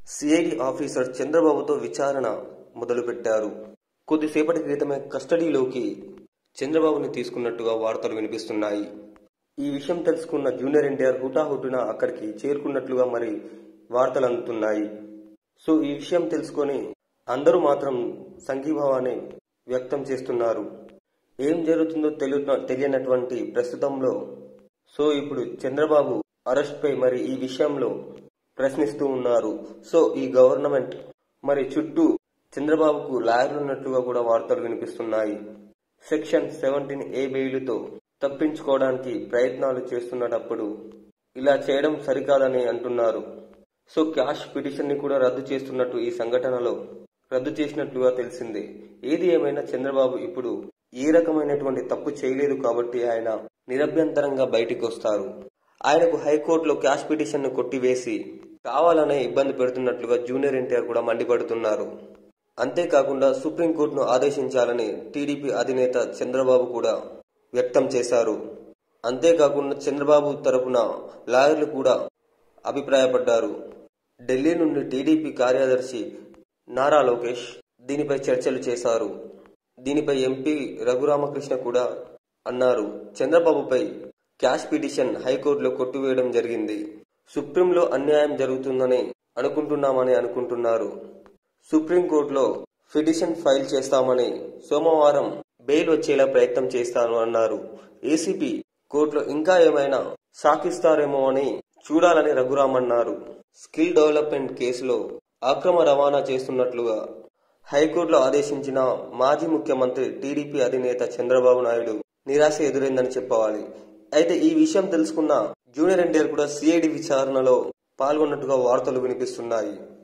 CID officer చంద్రబాబుతో విచారణ మొదలుపెట్టారు కొద్దిసేపటి క్రితమే కస్టడీలోకి చంద్రబాబుని తీసుకున్నట్టుగా వార్తలు వినిపిస్తున్నాయి ఈ విషయం తెలుసుకున్న జూనియర్ ఎన్టీఆర్ హుటాహుటిన అక్కడికి చేరుకున్నట్లుగా మరి వార్తలు అందుతున్నాయి సో ఈ విషయం తెలుసుకొని అందరూ మాత్రం సంఘీభావాన్ని వ్యక్తం చేస్తున్నారు ఏం జరుగుతుందో తెలు తెలియనటువంటి ప్రస్తుతంలో సో ఇప్పుడు చంద్రబాబు అరెస్ట్ పై మరి ఈ విషయంలో ప్రశ్నిస్తూ ఉన్నారు సో ఈ గవర్నమెంట్ మరి చుట్టూ చంద్రబాబుకు లాయర్లు ఉన్నట్లుగా కూడా వార్తలు వినిపిస్తున్నాయి సెక్షన్ సెవెంటీన్ ఏ బెయిలుతో తప్పించుకోవడానికి ప్రయత్నాలు చేస్తున్నటప్పుడు ఇలా చేయడం సరికాదని అంటున్నారు సో క్యాష్ పిటిషన్ ని కూడా రద్దు చేస్తున్నట్టు ఈ సంఘటనలో రద్దు చేసినట్లుగా తెలిసింది ఏది ఏమైనా చంద్రబాబు ఇప్పుడు ఏ రకమైనటువంటి తప్పు చేయలేదు కాబట్టి ఆయన నిరభ్యంతరంగా బయటికి వస్తారు ఆయనకు హైకోర్టులో క్యాష్ పిటిషన్ ను కొట్టివేసి కావాలనే ఇబ్బంది పెడుతున్నట్లుగా జూనియర్ ఎన్టీఆర్ కూడా మండిపడుతున్నారు అంతేకాకుండా సుప్రీంకోర్టును ఆదేశించాలని టీడీపీ అధినేత చంద్రబాబు కూడా వ్యక్తం చేశారు అంతేకాకుండా చంద్రబాబు తరపున లాయర్లు కూడా అభిప్రాయపడ్డారు ఢిల్లీ నుండి టీడీపీ కార్యదర్శి నారా లోకేష్ దీనిపై చర్చలు చేశారు దీనిపై ఎంపీ రఘురామకృష్ణ కూడా అన్నారు చంద్రబాబుపై క్యాష్ పిటిషన్ హైకోర్టులో కొట్టివేయడం జరిగింది సుప్రీంలో అన్యాయం జరుగుతుందని అనుకుంటున్నామని అనుకుంటున్నారు సుప్రీంకోర్టులో పిటిషన్ ఫైల్ చేస్తామని సోమవారం బెయిల్ వచ్చేలా ప్రయత్నం చేస్తాను అన్నారు ఏసీపీ కోర్టులో ఇంకా ఏమైనా సాకిస్తారేమో అని చూడాలని రఘురామ్ అన్నారు స్కిల్ డెవలప్మెంట్ కేసులో అక్రమ రవాణా చేస్తున్నట్లుగా హైకోర్టులో ఆదేశించిన మాజీ ముఖ్యమంత్రి టీడీపీ అధినేత చంద్రబాబు నాయుడు నిరాశ ఎదురైందని చెప్పవాలి అయితే ఈ విషయం తెలుసుకున్న జూనియర్ ఎన్టీఆర్ కూడా సిఐడి విచారణలో పాల్గొన్నట్టుగా వార్తలు వినిపిస్తున్నాయి